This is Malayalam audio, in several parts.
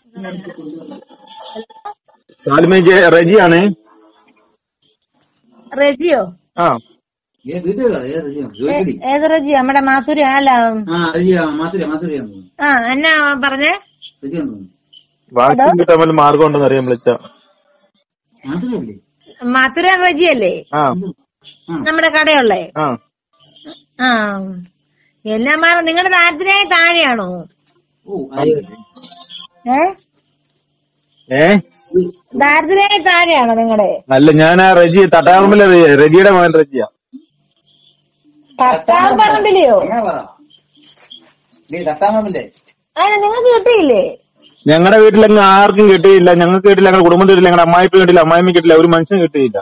സാലിമ ജെ- റജിയാണ് റജിയോ ആ ഏ വീട്ടുകാരാ ഏ റജിയ ഏ- ജോലിക്കടി ഏത് റജി നമ്മുടെ മാത്തൂര് അല്ല ആ റജിയ മാത്തുരിയ മാത്തുരിയാന്ന് തോന്നുന്നു ആ എന്നാ പറഞ്ഞേ റജിയാന്ന് തോന്നുന്നു വാക്സിൻ കിട്ടാൻ വല്ല മാർഗം ഉണ്ടെന്ന് അറിയാൻ വിളിച്ച മാത്തുരിയല്ലേ മാത്തൂര റജി അല്ലേ ആ ആ നമ്മുടെ കടയുള്ളേ ആ ആ എന്നാ മാറ നിങ്ങളുടെ ദാരിദ്ര്യ താഴെയാണോ ഓ അയ്യോ ഏ ഏ ദാരിദ്ര്യ താഴെയാണോ നിങ്ങളുടെ അല്ല ഞാൻ ആ റജി തട്ടാറമ്പിലെ റജി- റജിയുടെ മകൻ റജിയ കർത്താവ് പറമ്പിലെയോ അങ്ങനെ പറ നീ തട്ടാമല്ലേ അതിന് നിങ്ങൾക്ക് കിട്ടിയില്ലേ ഞങ്ങളുടെ വീട്ടിലങ്ങ് ആർക്കും കിട്ടിയില്ല ഞങ്ങൾക്ക് കിട്ടില്ല ഞങ്ങളുടെ കുടുംബത്തിൽ കിട്ടില്ല ഞങ്ങളുടെ അമ്മായിപ്പ് കിട്ടില്ല അമ്മായിമ്മ കിട്ടില്ല ഒരു മനുഷ്യന് കിട്ടിയില്ല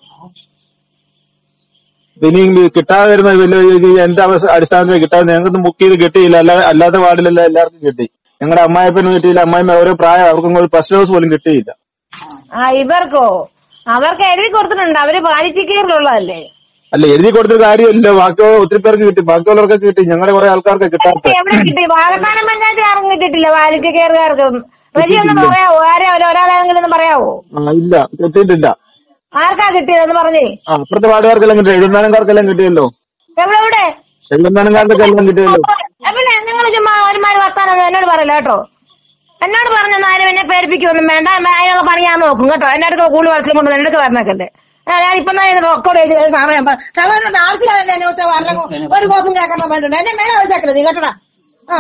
ഇനി കിട്ടാതെ വരുന്ന വലിയ ഇത് എന്റെ അവസ്ഥ അടിസ്ഥാനത്തിൽ കിട്ടാതെ ഞങ്ങൾക്കൊന്നും ബുക്ക് ചെയ്ത് കിട്ടിയില്ല അല്ല അല്ലാത്ത വാർഡിലല്ല എല്ലാവർക്കും കിട്ടി ഞങ്ങളുടെ അമ്മായിപ്പനും കിട്ടിയില്ല അമ്മായിമ്മ ഓരോ പ്രായം അവർക്കൊന്നും ഒരു ഫസ്റ്റ് ഡോസ് പോലും കിട്ടിയില്ല ആ ഇവർക്കോ അവർക്ക് എഴുതി കൊടുത്തിട്ടുണ്ട് അവര് പാലിറ്റി കെയറിലുള്ളതല്ലേ അല്ല എഴുതി കൊടുത്തൊരു കാര്യമില്ല ബാക്കി ഒത്തിരി പേർക്ക് കിട്ടി ബാക്കിയുള്ളവർക്കൊക്കെ കിട്ടി ഞങ്ങളുടെ കുറെ ആൾക്കാർക്ക് കിട്ടാത്ത എവിടെ കിട്ടി വാഴക്കാനം പഞ്ചായത്തിൽ ആർക്കും കിട്ടിയിട്ടില്ല പാലിറ്റി കെയറുകാർക്ക് റജി ഒന്ന് പറയാവോ ആരെ ഒരാളെങ്കിലും ഒന്ന് പറയാവോ ആ ഇല്ല കിട്ടിയിട്ടില്ല ആർക്കാ കിട്ടിയതെന്ന് പറഞ്ഞേ ആ അപ്പുറത്തെ വാർഡുകാർക്കെല്ലാം കിട്ടി എഴുപത്തിനാലുകാർക്കെല്ലാം കിട്ടിയല്ലോ എവിടെ എവിടെ എഴുപത്തിനാലുകാർക്കൊക്കെ എല്ലാം കിട്ടിയല്ലോ പിന്നെ നിങ്ങൾ ചുമ്മാ ഒരുമാതിരി വർത്താനം എന്നോട് പറയില്ല കേട്ടോ എന്നോട് പറഞ്ഞൊന്നും ആരും എന്നെ പേടിപ്പിക്കൊന്നും വേണ്ട മ- അതിനുള്ള പണി ഞാൻ നോക്കും കേട്ടോ എന്റെ അടുത്ത് കൂടുതൽ വളർച്ചയും കൊണ്ട് എന്റെ അടുത്ത് വരണക്കല്ലേ ഞാൻ ഇപ്പൊ റെക്കോർഡ് ചെയ്ത് സാറേ ഞാൻ പ- സാറേ എന്നോട് ആവശ്യമില്ല എന്നെ ഒത്ത വരണം ഒരു കോപ്പും കേൾക്കണം വേണ്ടിട്ടുണ്ട് എന്നെ മേലെ വിളിച്ചേക്കല്ലേ നീ കേട്ടോടാ ആ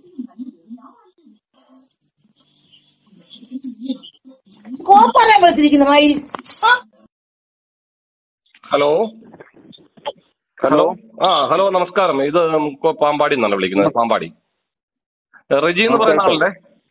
കോപ്പല്ലേ വിളിച്ചിരിക്കുന്നു മയിൽ ആ ഹലോ ഹലോ ആ ഹലോ നമസ്കാരം ഇത് നമുക്ക് പാമ്പാടി നിന്നാണ് വിളിക്കുന്നത് പാമ്പാടി റെജി എന്ന് പറയുന്ന ആളല്ലേ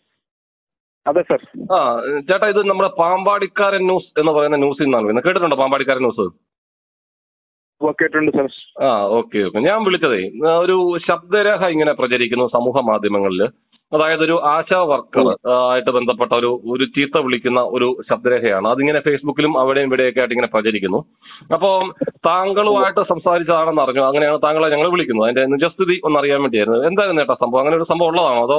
അതെ സർ ആ ചേട്ടാ ഇത് നമ്മുടെ പാമ്പാടിക്കാരൻ ന്യൂസ് എന്ന് പറയുന്ന ന്യൂസിൽ നിന്നാണ് വിളിക്കുന്നത് കേട്ടിട്ടുണ്ടോ പാമ്പാടിക്കാരൻ ന്യൂസ് കേട്ടിട്ടുണ്ട് സർ ആ ഓക്കെ ഓക്കെ ഞാൻ വിളിച്ചതേ ആ, ഒരു ശബ്ദരേഖ ഇങ്ങനെ പ്രചരിക്കുന്നു സമൂഹ മാധ്യമങ്ങളിൽ അതായത് ഒരു ആശാ വർക്കർ ആയിട്ട് ബന്ധപ്പെട്ട ഒരു ഒരു ചീത്ത വിളിക്കുന്ന ഒരു ശബ്ദരേഖയാണ് അതിങ്ങനെ ഫേസ്ബുക്കിലും അവിടെയും ഇവിടെയൊക്കെ ആയിട്ട് ഇങ്ങനെ പ്രചരിക്കുന്നു അപ്പോൾ താങ്കളുമായിട്ട് സംസാരിച്ചതാണെന്ന് അറിഞ്ഞു അങ്ങനെയാണ് താങ്കളെ ഞങ്ങൾ വിളിക്കുന്നത് അതിന്റെ നിജസ്ഥിതി ഒന്ന് അറിയാൻ വേണ്ടിയായിരുന്നു എന്തായിരുന്നു ചേട്ടാ സംഭവം അങ്ങനെ ഒരു സംഭവം ഉള്ളതാണോ അതോ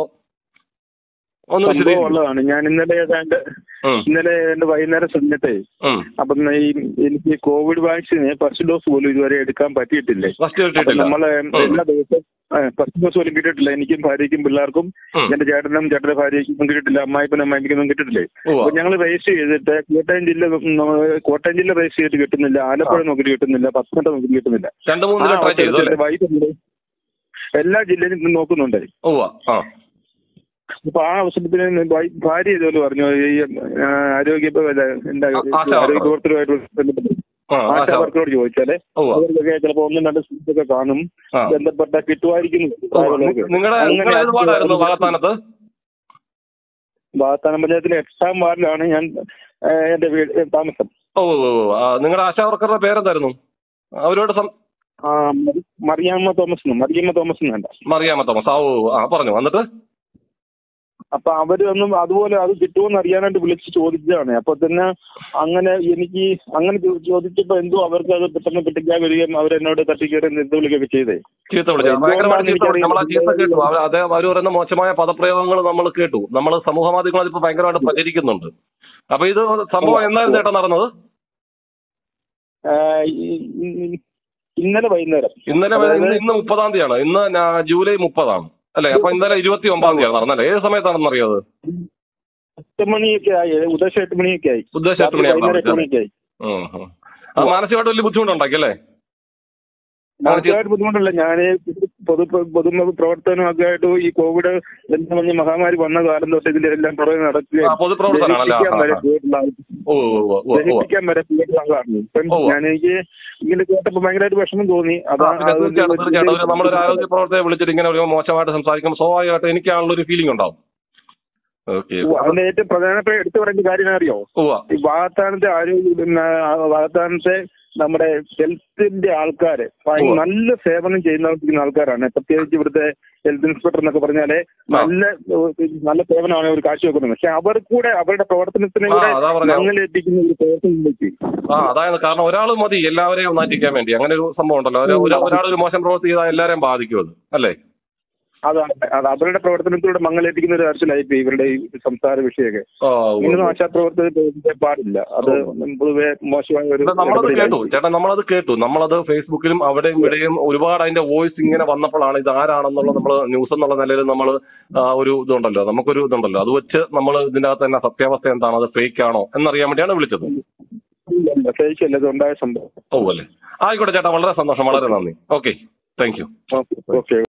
ഒന്ന് സംഭവം വിശദീകരിക്കും ഉള്ളതാണ് ഞാൻ ഇന്നലെ ഏതാണ്ട് ഇന്നലെ ഏതാണ്ട് വൈകുന്നേരം ചെന്നിട്ടേ അപ്പം ഈ എനിക്ക് കോവിഡ് വാക്സിന് ഫസ്റ്റ് ഡോസ് പോലും ഇതുവരെ എടുക്കാൻ പറ്റിയിട്ടില്ലേ ഫസ്റ്റ് അപ്പൊ കിട്ടിയിട്ടില്ല നമ്മളെ ഉം. എല്ലാ ദിവസവും ഫസ്റ്റ് ഡോസ് പോലും കിട്ടിയിട്ടില്ല എനിക്കും ഭാര്യയ്ക്കും പിള്ളേർക്കും ഉം. എന്റെ ചേട്ടനും ചേട്ടന്റെ ഭാര്യയ്ക്കും കിട്ടിയിട്ടില്ല അമ്മായിപ്പനും അമ്മായിക്കൊന്നും കിട്ടിയിട്ടില്ലേ ഉവ്വ. അപ്പൊ ഞങ്ങൾ രജിസ്റ്റർ ചെയ്തിട്ട് കോട്ടയം ജില്ല ഉം, കോട്ടയം ജില്ല രജിസ്റ്റർ ചെയ്തിട്ട് കിട്ടുന്നില്ല ആലപ്പുഴ നോക്കിയിട്ട് കിട്ടുന്നില്ല പത്തനംതിട്ട നോക്കിയിട്ട് കിട്ടുന്നില്ല രണ്ട് മൂന്ന് ആ ട്രൈ ചെയ്തു അല്ലേ അവസരത്തിൽ വൈകിട്ടുണ്ട് എല്ലാ ജില്ലയിലും നോക്കുന്നുണ്ട് ഉവ്വ ആ അപ്പൊ ആ അവസരത്തിന് ഭാ- ഭാര്യ ഇതുപോലെ പറഞ്ഞു ഈ ആ, ആരോഗ്യ ഇപ്പൊ വല്ല എന്താ ആ, ആശാ വർക്കർ. ആരോഗ്യ പ്രവർത്തകരുമായിട്ട് ബന്ധപ്പെട്ട് ആ ആശാ ആശാ വർക്കറോട് ചോദിച്ചാല് ഉവ്വ. അവർക്കൊക്കെ ചിലപ്പോ ഒന്നും രണ്ട് സീറ്റൊക്കെ കാണും ആ. ബന്ധപ്പെട്ട കിട്ടുമായിരിക്കും നിങ്ങളുടെ നിങ്ങളുടെ ഏത് വാർഡായിരുന്നു വാഗത്താനത്ത് വാഗത്താനം പഞ്ചായത്തിലെ എട്ടാം വാർഡിലാണ് ഞാൻ ആ, എന്റെ വീട് താമസം ഓ ഓ, ഓ. ആ, നിങ്ങളുടെ ആശാ വർക്കറുടെ പേരെന്തായിരുന്നു അവരോട് സം- ആ, മറി- മറിയാമ്മ തോമസ് എന്നും മറിയമ്മ തോമസ് എന്നല്ല മറിയാമ്മ തോമസ് ആ ഓ ഓ, ആ പറഞ്ഞു എന്നിട്ട് അപ്പൊ അവര് ഒന്നും അതുപോലെ അത് കിട്ടുമോന്ന് അറിയാനായിട്ട് വിളിച്ച് ചോദിച്ചതാണ് അപ്പൊ തന്നെ അങ്ങനെ എനിക്ക് അങ്ങനെ ചോ- ചോദിച്ചപ്പോ എന്തോ അവർക്ക് അത് പെട്ടെന്ന് കിട്ടിക്കാൻ വരികയും അവരെന്നോട് തട്ടിക്കയറി നിർത്തി വിളിക്കുകയൊക്കെ ചെയ്തേ ചീത്ത വിളിച്ചു എന്തുകൊണ്ടാണ് ഭയങ്കരമായിട്ട് ചീത്ത വിളിച്ചു നമ്മൾ ആ ചീത്ത എനിക്കറിയില്ല. കേട്ടു അവർ അതേ അവർ പറയുന്ന മോശമായ പദപ്രയോഗങ്ങൾ നമ്മൾ കേട്ടു നമ്മൾ സമൂഹ മാധ്യമങ്ങളിൽ ഇപ്പൊ ഭയങ്കരമായിട്ട് പ്രചരിക്കുന്നുണ്ട് അപ്പൊ ഇത് സംഭവം എന്നായിരുന്നു ചേട്ടാ നടന്നത് ആ, ഈ- ഈ- ഇന്നലെ വൈകുന്നേരം ഇന്നലെ വരെ- ഇന്ന് ഇന്ന് മുപ്പതാം തീയതിയാണ് ഇന്ന് നാ- ജൂലൈ മുപ്പതാണ് അല്ലെ അപ്പൊ ഇന്നലെ ഇരുപത്തി ഒമ്പതാം തീയതിയാണ് നടന്നല്ലേ ഏത് സമയത്താണെന്ന് അറിയാത് എട്ട് മണിയൊക്കെ ആയി ഉദ്ദേശം എട്ട് മണിയൊക്കെ ആയി ഉദ്ദേശം എട്ട് രാത്രി മണിയാണ് വൈകുന്നേരം എട്ട് നടന്നത്. മണിയൊക്കെ ആയി ഉം, ഉം. അത് മാനസികമായിട്ട് വലിയ ബുദ്ധിമുട്ടുണ്ടാക്കി അല്ലേ മാനസികമായിട്ട് ബുദ്ധിമുട്ടില്ല ഞാൻ പൊതു പൊതു പ്രവർത്തനമൊക്കെ ആയിട്ട് ഈ കോവിഡ് എന്ന് പറഞ്ഞ മഹാമാരി വന്ന കാലം തൊട്ട് ഇതിന്റെ എല്ലാം പുറകെ ആ, നടക്കുകയും പൊതുപ്രവർത്തനമാണല്ലേ? ദഹിപ്പിക്കാൻ വരെ ആ, ആ. പോയിട്ടുള്ള ആൾ- ഓ ഓ ഓ, ഓ ഓ ദഹിപ്പിക്കാൻ വരെ പോയിട്ടുള്ള ആളാണ് ഇപ്പം ഓ. ഞാൻ എനിക്ക് ഇങ്ങനെ കേട്ടപ്പോ ഭയങ്കരമായിട്ട് വിഷമം തോന്നി ആ, പിന്നെ തീർച്ചയായിട്ടും തീർച്ചയായിട്ടും ഒരു നമ്മളൊരു ആരോഗ്യ പ്രവർത്തകരെ വിളിച്ചിട്ട് ഇങ്ങനെ ഒരു മോശമായിട്ട് സംസാരിക്കുമ്പോൾ സ്വാഭാവികമായിട്ട് എനിക്കാണുള്ള ഒരു ഫീലിംഗ് ഉണ്ടാവും ഓക്കെ ഓ, അതിന്റെ ഏറ്റവും പ്രധാനപ്പെട്ട എടുത്തു പറയുന്ന കാര്യം അറിയോ ഉവ്വ ഈ വാഗത്താനത്തെ ആരോഗ്യ പിന്നെ, ആ, വാഗത്താനത്തെ നമ്മുടെ ഹെൽത്തിന്റെ ആൾക്കാര് ഭയങ്കര ഉവ്വ. നല്ല സേവനം ചെയ്യുന്ന ആൾക്കാരാണ് പ്രത്യേകിച്ച് ഇവിടുത്തെ ഹെൽത്ത് ഇൻസ്പെക്ടർ എന്നൊക്കെ പറഞ്ഞാല് നല്ല ഏഹ്, നല്ല സേവനമാണ് അവർ കാഴ്ചവെക്കുന്നത് പക്ഷെ അവർ കൂടെ അവരുടെ പ്രവർത്തനത്തിനെ ആ, കൂടെ അതാ പറഞ്ഞത്. മങ്ങലേൽപ്പിക്കുന്ന ഒരു പ്രവർത്തനത്തിലേക്ക് ആ അതായത് കാരണം ഒരാൾ മതി എല്ലാവരെയും ഒന്നാറ്റിക്കാൻ വേണ്ടി അങ്ങനെ ഒരു സംഭവം ഉണ്ടല്ലോ ഒരു ഒരാൾ ഒരു മോശം പ്രവൃത്തി ചെയ്താൽ എല്ലാവരെയും ബാധിക്കും അത് അല്ലേ അതാണ് അത് അവരുടെ പ്രവർത്തനത്തിലൂടെ മങ്ങലേറ്റിക്കുന്ന ഒരു തരത്തിലായിപ്പോയി ഇവരുടെ ഈ സംസാര വിഷയമൊക്കെ ആ, ഉവ്വ് ഇങ്ങനെ ഉവ്വ്. ആശാപ്രവർത്തകർ പാടില്ല അത് പൊതുവെ മോശമായ ഒരു ഇത് നമ്മളത് കേട്ടു ഇടപെടലായി. ചേട്ടാ നമ്മളത് കേട്ടു നമ്മളത് ഫേസ്ബുക്കിലും അവിടെയും ഇവിടെയും ഒരുപാട് അതിന്റെ വോയിസ് ഇങ്ങനെ വന്നപ്പോഴാണ് ഇത് ആരാണെന്നുള്ള നമ്മൾ ന്യൂസ് എന്നുള്ള നിലയിൽ നമ്മൾ ഒരു ഇതുണ്ടല്ലോ നമുക്കൊരു ഇതുണ്ടല്ലോ അത് വെച്ച് നമ്മൾ ഇതിന്റെ അകത്ത് തന്നെ സത്യാവസ്ഥ എന്താണ് അത് ഫേക്ക് ആണോ എന്നറിയാൻ വേണ്ടിയാണ് വിളിച്ചത് ഇല്ല, ശരിക്കല്ല ഇത് ഉണ്ടായ സംഭവം ഓ അല്ലേ ആയിക്കോട്ടെ ചേട്ടാ വളരെ സന്തോഷം വളരെ നന്ദി ഓക്കെ താങ്ക് യു ഓക്കെ